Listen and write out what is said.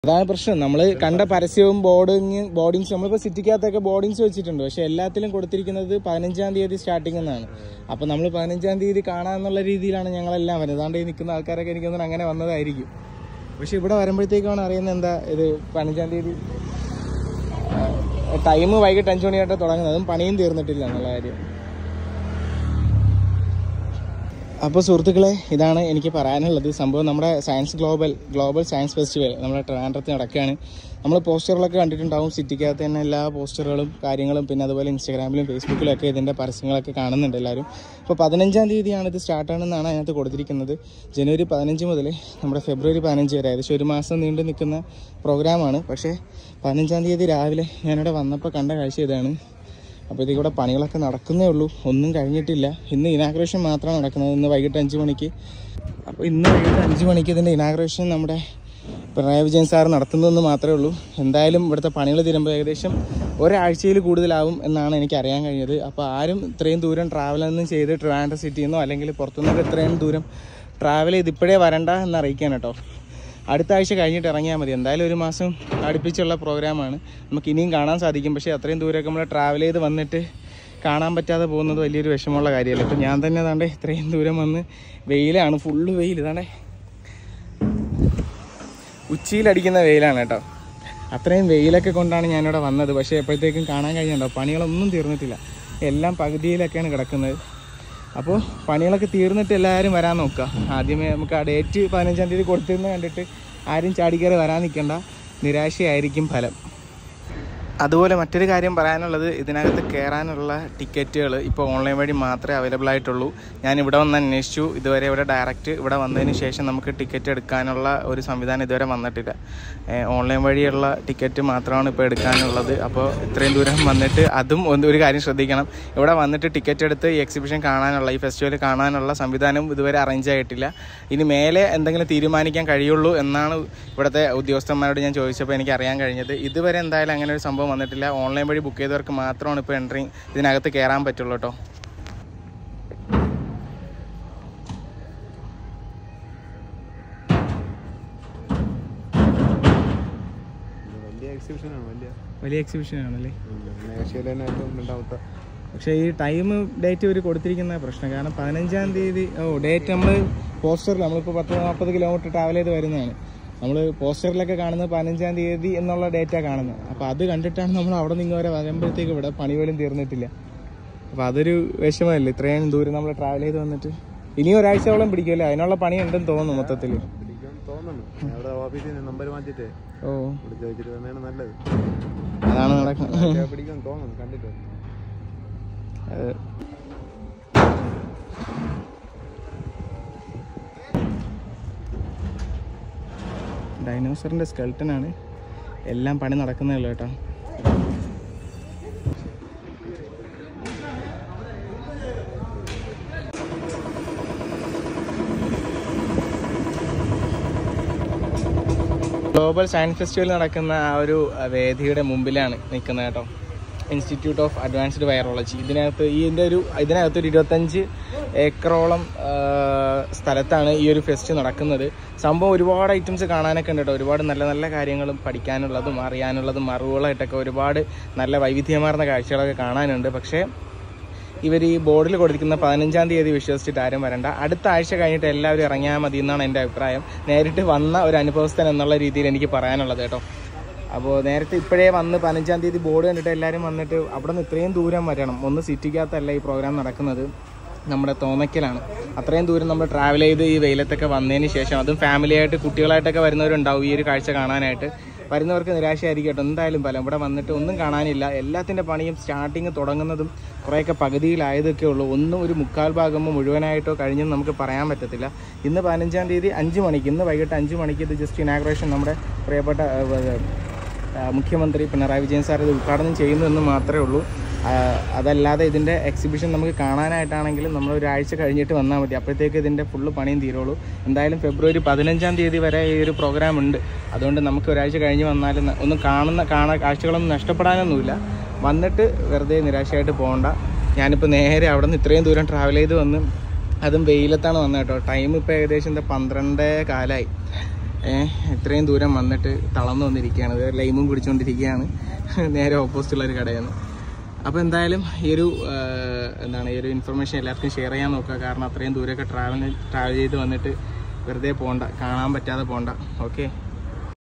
അതാണ് പ്രശ്നം നമ്മൾ കണ്ട പരസ്യവും ബോർഡിങ് ബോർഡിങ്സ് നമ്മളിപ്പോൾ സിറ്റിക്കകത്തൊക്കെ ബോർഡിങ്സ് വെച്ചിട്ടുണ്ട് പക്ഷെ എല്ലാത്തിലും കൊടുത്തിരിക്കുന്നത് പതിനഞ്ചാം തീയതി സ്റ്റാർട്ടിംഗ് എന്നാണ് അപ്പോൾ നമ്മൾ പതിനഞ്ചാം തീയതി കാണാമെന്നുള്ള രീതിയിലാണ് ഞങ്ങളെല്ലാം വരുന്നത് അതുകൊണ്ട് ഈ നിൽക്കുന്ന ആൾക്കാരൊക്കെ എനിക്ക് തോന്നുന്നു അങ്ങനെ വന്നതായിരിക്കും പക്ഷെ ഇവിടെ വരുമ്പോഴത്തേക്കാണ് അറിയുന്നത് എന്താ ഇത് പതിനഞ്ചാം തീയതി ടൈം വൈകിട്ട് അഞ്ചു മണിയായിട്ട് തുടങ്ങുന്നത് അതും പണിയും തീർന്നിട്ടില്ല എന്നുള്ള കാര്യം അപ്പോൾ സുഹൃത്തുക്കളെ ഇതാണ് എനിക്ക് പറയാനുള്ളത് സംഭവം നമ്മുടെ science global global science festival നമ്മുടെ ട്രിവാൻഡ്രത്ത് നടക്കുകയാണ് നമ്മൾ പോസ്റ്ററുകളൊക്കെ കണ്ടിട്ടുണ്ടാവും സിറ്റിക്കകത്ത് തന്നെ എല്ലാ പോസ്റ്ററുകളും കാര്യങ്ങളും പിന്നെ അതുപോലെ ഇൻസ്റ്റാഗ്രാമിലും ഫേസ്ബുക്കിലും ഒക്കെ ഇതിൻ്റെ പരസ്യങ്ങളൊക്കെ കാണുന്നുണ്ട് എല്ലാവരും അപ്പോൾ പതിനഞ്ചാം തീയതിയാണ് ഇത് സ്റ്റാർട്ടാണെന്നാണ് അതിനകത്ത് കൊടുത്തിരിക്കുന്നത് ജനുവരി പതിനഞ്ച് മുതൽ നമ്മുടെ ഫെബ്രുവരി പതിനഞ്ച് വരെ ഏകദേശം ഒരു മാസം നീണ്ടു നിൽക്കുന്ന പ്രോഗ്രാമാണ് പക്ഷേ പതിനഞ്ചാം തീയതി രാവിലെ ഞാനിവിടെ വന്നപ്പോൾ കണ്ട കാഴ്ച ഇതാണ് അപ്പോൾ ഇതിൽ കൂടെ പണികളൊക്കെ നടക്കുന്നേ ഉള്ളൂ ഒന്നും കഴിഞ്ഞിട്ടില്ല ഇന്ന് ഇനാഗ്രേഷൻ മാത്രമാണ് നടക്കുന്നത് ഇന്ന് വൈകിട്ട് അഞ്ച് മണിക്ക് അപ്പോൾ ഇന്ന് വൈകിട്ട് അഞ്ച് മണിക്ക് ഇതിൻ്റെ ഇനാഗ്രേഷൻ നമ്മുടെ പിണറായി വിജയൻ സാർ നടത്തുന്നതെന്ന് മാത്രമേ ഉള്ളൂ എന്തായാലും ഇവിടുത്തെ പണികൾ തീരുമ്പോൾ ഏകദേശം ഒരാഴ്ചയിൽ കൂടുതലാവും എന്നാണ് എനിക്ക് അറിയാൻ കഴിഞ്ഞത് അപ്പോൾ ആരും ഇത്രയും ദൂരം ട്രാവലൊന്നും ചെയ്ത് ട്രിവാൻഡ്രം സിറ്റിയിൽ നിന്നോ അല്ലെങ്കിൽ പുറത്തുനിന്നൊക്കെ ഇത്രയും ദൂരം ട്രാവൽ ചെയ്ത് ഇപ്പോഴേ വരണ്ട എന്ന് അറിയിക്കാൻ കേട്ടോ അടുത്ത ആഴ്ച കഴിഞ്ഞിട്ട് ഇറങ്ങിയാൽ മതി എന്തായാലും ഒരു മാസം അടുപ്പിച്ചുള്ള പ്രോഗ്രാമാണ് നമുക്ക് ഇനിയും കാണാൻ സാധിക്കും പക്ഷേ അത്രയും ദൂരമൊക്കെ നമ്മൾ ട്രാവൽ ചെയ്ത് വന്നിട്ട് കാണാൻ പറ്റാതെ പോകുന്നത് വലിയൊരു വിഷമമുള്ള കാര്യമല്ല ഇപ്പം ഞാൻ തന്നെ താണ്ടേ ഇത്രയും ദൂരം വന്ന് വെയിലാണ് ഫുള്ള് വെയിൽ ഇതാണ്ടേ ഉച്ചയിലടിക്കുന്ന വെയിലാണ് കേട്ടോ അത്രയും വെയിലൊക്കെ കൊണ്ടാണ് ഞാനിവിടെ വന്നത് പക്ഷേ എപ്പോഴത്തേക്കും കാണാൻ കഴിഞ്ഞുണ്ടോ പണികളൊന്നും തീർന്നിട്ടില്ല എല്ലാം പകുതിയിലൊക്കെയാണ് കിടക്കുന്നത് അപ്പോൾ പണികളൊക്കെ തീർന്നിട്ട് എല്ലാവരും വരാൻ നോക്കുക ആദ്യമേ നമുക്ക് ആ ഡേറ്റ് പതിനഞ്ചാം തീയതി കൊടുത്തിരുന്ന് കണ്ടിട്ട് ആരും ചാടിക്കയറി വരാൻ നിൽക്കണ്ട നിരാശയായിരിക്കും ഫലം അതുപോലെ മറ്റൊരു കാര്യം പറയാനുള്ളത് ഇതിനകത്ത് കയറാനുള്ള ടിക്കറ്റുകൾ ഇപ്പോൾ ഓൺലൈൻ വഴി മാത്രമേ അവൈലബിൾ ആയിട്ടുള്ളൂ ഞാൻ ഇവിടെ വന്ന് അന്വേഷിച്ചു ഇതുവരെ ഇവിടെ ഡയറക്റ്റ് ഇവിടെ വന്നതിന് ശേഷം നമുക്ക് ടിക്കറ്റ് എടുക്കാനുള്ള ഒരു സംവിധാനം ഇതുവരെ വന്നിട്ടില്ല ഏഹ് ഓൺലൈൻ വഴിയുള്ള ടിക്കറ്റ് മാത്രമാണ് ഇപ്പോൾ എടുക്കാനുള്ളത് അപ്പോൾ ഇത്രയും ദൂരം വന്നിട്ട് അതും ഒന്ന് ഒരു കാര്യം ശ്രദ്ധിക്കണം ഇവിടെ വന്നിട്ട് ടിക്കറ്റ് എടുത്ത് ഈ എക്സിബിഷൻ കാണാനുള്ള ഈ ഫെസ്റ്റിവൽ കാണാനുള്ള സംവിധാനം ഇതുവരെ അറേഞ്ച് ആയിട്ടില്ല ഇനി മേലെ എന്തെങ്കിലും തീരുമാനിക്കാൻ കഴിയുള്ളൂ എന്നാണ് ഇവിടുത്തെ ഉദ്യോഗസ്ഥന്മാരോട് ഞാൻ ചോദിച്ചപ്പോൾ എനിക്ക് അറിയാൻ കഴിഞ്ഞത് ഇതുവരെ എന്തായാലും അങ്ങനെ ഒരു സംഭവം വന്നിട്ടില്ല ഓൺലൈൻ വഴി ബുക്ക് ചെയ്തവർക്ക് മാത്രമാണ് ഇപ്പോൾ എൻട്രി ഇതിനകത്ത് കയറാൻ പറ്റുള്ളൂ കേട്ടോ വലിയ എക്സിബിഷനാണ് വലിയ വലിയ എക്സിബിഷൻ ആണല്ലേ ഏഷ്യയിലെ തന്നെ ഏറ്റവും രണ്ടാമത്തെ പക്ഷേ ഈ ടൈം ഡേറ്റ് ഇവർ കൊടുത്തിരിക്കുന്ന പ്രശ്നം കാരണം പതിനഞ്ചാം തീയതി ഓ ഡേറ്റ് നമ്മൾ പോസ്റ്ററിൽ നമ്മളിപ്പോൾ പത്ത് നാൽപ്പത് കിലോമീറ്റർ ട്രാവൽ ചെയ്ത് വരുന്നതാണ് നമ്മൾ പോസ്റ്ററിലൊക്കെ കാണുന്നത് പതിനഞ്ചാം തീയതി എന്നുള്ള ഡേറ്റാണ് കാണുന്നത് അപ്പോൾ അത് കണ്ടിട്ടാണ് നമ്മൾ അവിടെ നിന്ന് വരെ വരുമ്പോഴത്തേക്ക് ഇവിടെ പണി പോലും തീർന്നിട്ടില്ല അപ്പോൾ അതൊരു വിഷമമല്ലേ ഇത്രയും ദൂരം നമ്മൾ ട്രാവൽ ചെയ്ത് വന്നിട്ട് ഇനി ഒരാഴ്ചയോളം പിടിക്കുമല്ലേ അതിനുള്ള പണി ഉണ്ടെന്ന് തോന്നുന്നു മൊത്തത്തിൽ പിടിക്കാൻ തോന്നുന്നു ഞാൻ അവിടെ ഓഫീസിൽ നിന്ന് നമ്പർ മാറ്റിട്ട് ഓ ഇവിടെ ചോദിച്ചിട്ട് തന്നെയാണ് നല്ലത് അതാണ് നടക്കുന്നത് ഞാൻ പിടിക്കാൻ തോന്നുന്നു കണ്ടിട്ട് അത് ഡൈനോസറിന്റെ സ്കെൽട്ടനാണ് എല്ലാം പണി നടക്കുന്നേ ഉള്ളൂ കേട്ടോ ഗ്ലോബൽ സയൻസ് ഫെസ്റ്റിവൽ നടക്കുന്ന ആ ഒരു അഹ്, വേദിയുടെ മുമ്പിലാണ് നിൽക്കുന്നത് കേട്ടോ ഇൻസ്റ്റിറ്റ്യൂട്ട് ഓഫ് അഡ്വാൻസ്ഡ് വൈറോളജി ഇതിനകത്ത് ഈ ഇതിൻ്റെ ഒരു ഇതിനകത്ത് ഒരു ഇരുപത്തഞ്ച് ഏക്കറോളം ആ, സ്ഥലത്താണ് ഈ ഒരു ഫെസ്റ്റ് നടക്കുന്നത് സംഭവം ഒരുപാട് ഐറ്റംസ് കാണാനൊക്കെ ഉണ്ട് കേട്ടോ ഒരുപാട് നല്ല നല്ല കാര്യങ്ങളും പഠിക്കാനുള്ളതും അറിയാനുള്ളതും അറിവുകളായിട്ടൊക്കെ ഒരുപാട് നല്ല വൈവിധ്യമാർന്ന കാഴ്ചകളൊക്കെ കാണാനുണ്ട് പക്ഷേ ഇവർ ഈ ബോർഡിൽ കൊടുത്തിരിക്കുന്ന പതിനഞ്ചാം തീയതി വിശ്വസിച്ചിട്ട് ആരും വരണ്ട അടുത്ത ആഴ്ച കഴിഞ്ഞിട്ട് എല്ലാവരും ഇറങ്ങിയാൽ മതി എന്നാണ് എൻ്റെ അഭിപ്രായം നേരിട്ട് വന്ന ഒരു അനുഭവസ്ഥൻ എന്നുള്ള രീതിയിൽ എനിക്ക് പറയാനുള്ളത് കേട്ടോ അപ്പോൾ നേരത്തെ ഇപ്പോഴേ വന്ന് പതിനഞ്ചാം തീയതി ബോർഡ് കണ്ടിട്ട് എല്ലാവരും വന്നിട്ട് അവിടെ നിന്ന് ഇത്രയും ദൂരം വരണം ഒന്ന് സിറ്റിക്കകത്തല്ല ഈ പ്രോഗ്രാം നടക്കുന്നത് നമ്മുടെ തോന്നയ്ക്കലാണ് അത്രയും ദൂരം നമ്മൾ ട്രാവൽ ചെയ്ത് ഈ വെയിലത്തൊക്കെ വന്നതിന് ശേഷം അതും ഫാമിലിയായിട്ട് കുട്ടികളായിട്ടൊക്കെ വരുന്നവരുണ്ടാവും ഈ ഒരു കാഴ്ച കാണാനായിട്ട് വരുന്നവർക്ക് നിരാശയായിരിക്കും കേട്ടോ എന്തായാലും ഫലം ഇവിടെ വന്നിട്ട് ഒന്നും കാണാനില്ല എല്ലാത്തിൻ്റെ പണിയും സ്റ്റാർട്ടിങ് തുടങ്ങുന്നതും കുറേയൊക്കെ പകുതിയിലായതൊക്കെ ഉള്ളൂ ഒന്നും ഒരു മുക്കാൽ ഭാഗമോ മുഴുവനായിട്ടോ കഴിഞ്ഞെന്ന് നമുക്ക് പറയാൻ പറ്റത്തില്ല ഇന്ന് പതിനഞ്ചാം തീയതി അഞ്ച് മണിക്ക് ഇന്ന് വൈകിട്ട് അഞ്ച് മണിക്ക് ഇത് ജസ്റ്റ് ഇനാഗ്രേഷൻ നമ്മുടെ പ്രിയപ്പെട്ട ആ, ആ, മുഖ്യമന്ത്രി പിണറായി വിജയൻ സാർ ഇത് ഉദ്ഘാടനം ചെയ്യുന്നു എന്ന് മാത്രമേ ഉള്ളൂ ആ, അതല്ലാതെ ഇതിൻ്റെ എക്സിബിഷൻ നമുക്ക് കാണാനായിട്ടാണെങ്കിലും നമ്മൾ ഒരാഴ്ച കഴിഞ്ഞിട്ട് വന്നാൽ മതി അപ്പോഴത്തേക്ക് ഇതിൻ്റെ ഫുള്ള് പണിയും തീരുള്ളൂ എന്തായാലും ഫെബ്രുവരി പതിനഞ്ചാം തീയതി വരെ ഈ ഒരു പ്രോഗ്രാം ഉണ്ട് അതുകൊണ്ട് നമുക്ക് ഒരാഴ്ച കഴിഞ്ഞ് വന്നാലും ന- ഒന്നും കാണുന്ന കാണാൻ കാഴ്ചകളൊന്നും നഷ്ടപ്പെടാനൊന്നുമില്ല വന്നിട്ട് വെറുതെ നിരാശയായിട്ട് പോകണ്ട ഞാനിപ്പോൾ നേരെ അവിടെ നിന്ന് ഇത്രയും ദൂരം ട്രാവൽ ചെയ്ത് വന്ന് അതും വെയിലത്താണ് വന്നത് കേട്ടോ ടൈം ഇപ്പോൾ ഏകദേശം എന്താ പന്ത്രണ്ട് കാലായി ഏഹ് ഇത്രയും ദൂരം വന്നിട്ട് തളർന്നു വന്നിരിക്കുകയാണ് ഇത് ലൈമും കുടിച്ചുകൊണ്ടിരിക്കുകയാണ് നേരെ ഓപ്പോസിറ്റുള്ള ഒരു കടയിൽ നിന്ന് അപ്പോൾ എന്തായാലും ഈ ഒരു ആ, എന്താണ് ഈ ഒരു ഇൻഫർമേഷൻ എല്ലാവർക്കും ഷെയർ ചെയ്യാൻ നോക്കുക കാരണം അത്രയും ദൂരമൊക്കെ ട്രാവൽ ട്രാവൽ ചെയ്ത് വന്നിട്ട് വെറുതെ പോണ്ട കാണാൻ പറ്റാതെ പോണ്ട ഓക്കെ